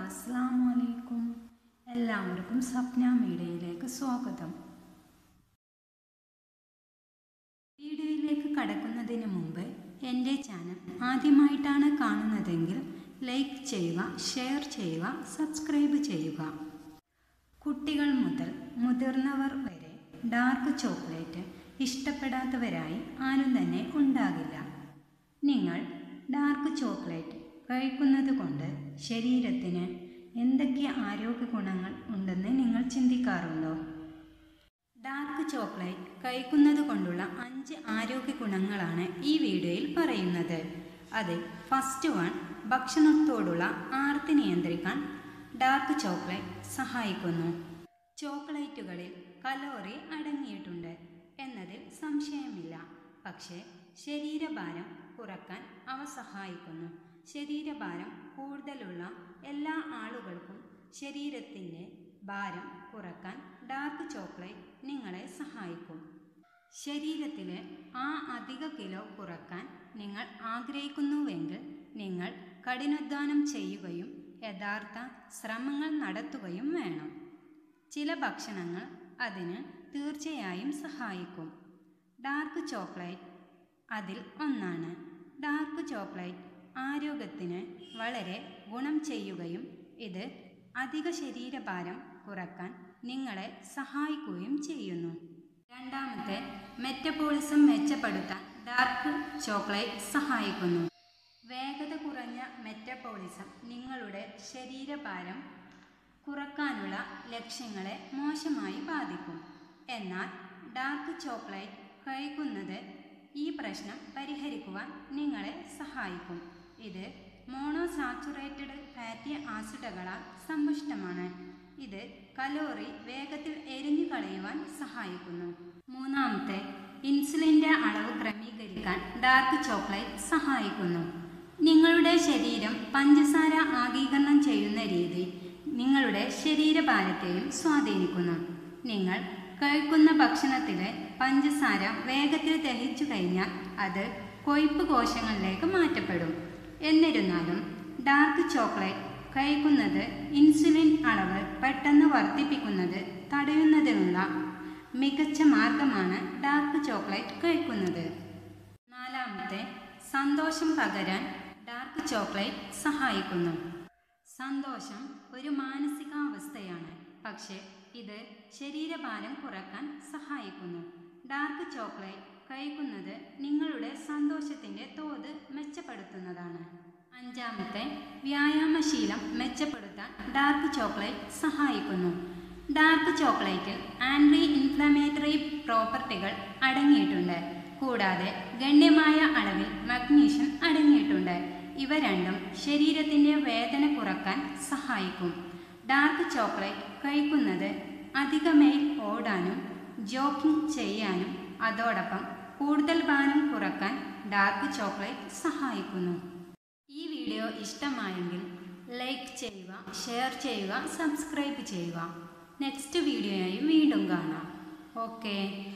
അസ്സാമു അലൈക്കും എല്ലാവർക്കും സ്വപ്ന മീഡിയയിലേക്ക് സ്വാഗതം വീഡിയോയിലേക്ക് കടക്കുന്നതിന് മുമ്പ് എൻ്റെ ചാനൽ ആദ്യമായിട്ടാണ് കാണുന്നതെങ്കിൽ ലൈക്ക് ചെയ്യുക ഷെയർ ചെയ്യുക സബ്സ്ക്രൈബ് ചെയ്യുക കുട്ടികൾ മുതൽ മുതിർന്നവർ വരെ ഡാർക്ക് ചോക്ലേറ്റ് ഇഷ്ടപ്പെടാത്തവരായി ആരും തന്നെ ഉണ്ടാകില്ല നിങ്ങൾ ഡാർക്ക് ചോക്ലേറ്റ് കഴിക്കുന്നത് കൊണ്ട് ശരീരത്തിന് എന്തൊക്കെ ആരോഗ്യ ഗുണങ്ങൾ ഉണ്ടെന്ന് നിങ്ങൾ ചിന്തിക്കാറുണ്ടോ ഡാർക്ക് ചോക്ലേറ്റ് കഴിക്കുന്നത് കൊണ്ടുള്ള അഞ്ച് ആരോഗ്യ ഗുണങ്ങളാണ് ഈ വീഡിയോയിൽ പറയുന്നത് അത് ഫസ്റ്റ് വൺ ഭക്ഷണത്തോടുള്ള ആർത്തി നിയന്ത്രിക്കാൻ ഡാർക്ക് ചോക്ലേറ്റ് സഹായിക്കുന്നു ചോക്ലേറ്റുകളിൽ കലോറി അടങ്ങിയിട്ടുണ്ട് എന്നതിൽ സംശയമില്ല പക്ഷേ ശരീരഭാരം കുറക്കാൻ അവ സഹായിക്കുന്നു ശരീരഭാരം കൂടുതലുള്ള എല്ലാ ആളുകൾക്കും ശരീരത്തിൻ്റെ ഭാരം കുറക്കാൻ ഡാർക്ക് ചോക്ലേറ്റ് നിങ്ങളെ സഹായിക്കും ശരീരത്തിലെ ആ അധിക കിലോ കുറക്കാൻ നിങ്ങൾ ആഗ്രഹിക്കുന്നുവെങ്കിൽ നിങ്ങൾ കഠിനാധ്വാനം ചെയ്യുകയും യഥാർത്ഥ ശ്രമങ്ങൾ നടത്തുകയും വേണം ചില ഭക്ഷണങ്ങൾ അതിന് തീർച്ചയായും സഹായിക്കും ഡാർക്ക് ചോക്ലേറ്റ് അതിൽ ഒന്നാണ് ഡാർക്ക് ചോക്ലേറ്റ് ആരോഗ്യത്തിന് വളരെ ഗുണം ചെയ്യുകയും ഇത് അധിക ശരീരഭാരം കുറക്കാൻ നിങ്ങളെ സഹായിക്കുകയും ചെയ്യുന്നു രണ്ടാമത്തെ മെറ്റബോളിസം മെച്ചപ്പെടുത്താൻ ഡാർക്ക് ചോക്ലേറ്റ് സഹായിക്കുന്നു വേഗത കുറഞ്ഞ മെറ്റബോളിസം നിങ്ങളുടെ ശരീരഭാരം കുറക്കാനുള്ള ലക്ഷ്യങ്ങളെ മോശമായി ബാധിക്കും എന്നാൽ ഡാർക്ക് ചോക്ലേറ്റ് കഴിക്കുന്നത് ഈ പ്രശ്നം പരിഹരിക്കുവാൻ നിങ്ങളെ സഹായിക്കും ഇത് മോണോസാച്ചുറേറ്റഡ് ഫാറ്റി ആസിഡുകളാൽ സമ്പുഷ്ടമാണ് ഇത് കലോറി വേഗത്തിൽ എരിഞ്ഞു കളയുവാൻ സഹായിക്കുന്നു മൂന്നാമത്തെ ഇൻസുലിൻ്റെ അളവ് ക്രമീകരിക്കാൻ ഡാർക്ക് ചോക്ലേറ്റ് സഹായിക്കുന്നു നിങ്ങളുടെ ശരീരം പഞ്ചസാര ആഗീകരണം ചെയ്യുന്ന രീതി നിങ്ങളുടെ ശരീരഭാരത്തെയും സ്വാധീനിക്കുന്നു നിങ്ങൾ കഴിക്കുന്ന ഭക്ഷണത്തിലെ പഞ്ചസാര വേഗത്തിൽ ദഹിച്ചു കഴിഞ്ഞാൽ അത് കൊഴുപ്പ് കോശങ്ങളിലേക്ക് മാറ്റപ്പെടും എന്നിരുന്നാലും ഡാർക്ക് ചോക്ലേറ്റ് കഴിക്കുന്നത് ഇൻസുലിൻ അളവ് പെട്ടെന്ന് വർദ്ധിപ്പിക്കുന്നത് തടയുന്നതിനുള്ള മികച്ച മാർഗമാണ് ഡാർക്ക് ചോക്ലേറ്റ് കഴിക്കുന്നത് നാലാമത്തെ സന്തോഷം പകരാൻ ഡാർക്ക് ചോക്ലേറ്റ് സഹായിക്കുന്നു സന്തോഷം ഒരു മാനസികാവസ്ഥയാണ് പക്ഷേ ഇത് ശരീരഭാരം കുറക്കാൻ സഹായിക്കുന്നു ഡാർക്ക് ചോക്ലേറ്റ് കഴിക്കുന്നത് നിങ്ങളുടെ സന്തോഷത്തിൻ്റെ തോത് മെച്ചപ്പെടുത്തുന്നതാണ് അഞ്ചാമത്തെ വ്യായാമശീലം മെച്ചപ്പെടുത്താൻ ഡാർക്ക് ചോക്ലേറ്റ് സഹായിക്കുന്നു ഡാർക്ക് ചോക്ലേറ്റിൽ ആൻറ്റി ഇൻഫ്ലമേറ്ററി പ്രോപ്പർട്ടികൾ അടങ്ങിയിട്ടുണ്ട് കൂടാതെ ഗണ്യമായ അളവിൽ മഗ്നീഷ്യം അടങ്ങിയിട്ടുണ്ട് ഇവ രണ്ടും ശരീരത്തിൻ്റെ വേദന കുറക്കാൻ സഹായിക്കും ഡാർക്ക് ചോക്ലേറ്റ് കഴിക്കുന്നത് അധിക മൈൽ ഓടാനും ജോക്കിംഗ് ചെയ്യാനും അതോടൊപ്പം കൂടുതൽ ഭാരം കുറക്കാൻ ഡാർക്ക് ചോക്ലേറ്റ് സഹായിക്കുന്നു ഈ വീഡിയോ ഇഷ്ടമായെങ്കിൽ ലൈക്ക് ചെയ്യുക ഷെയർ ചെയ്യുക സബ്സ്ക്രൈബ് ചെയ്യുക നെക്സ്റ്റ് വീഡിയോയായി വീണ്ടും കാണാം ഓക്കേ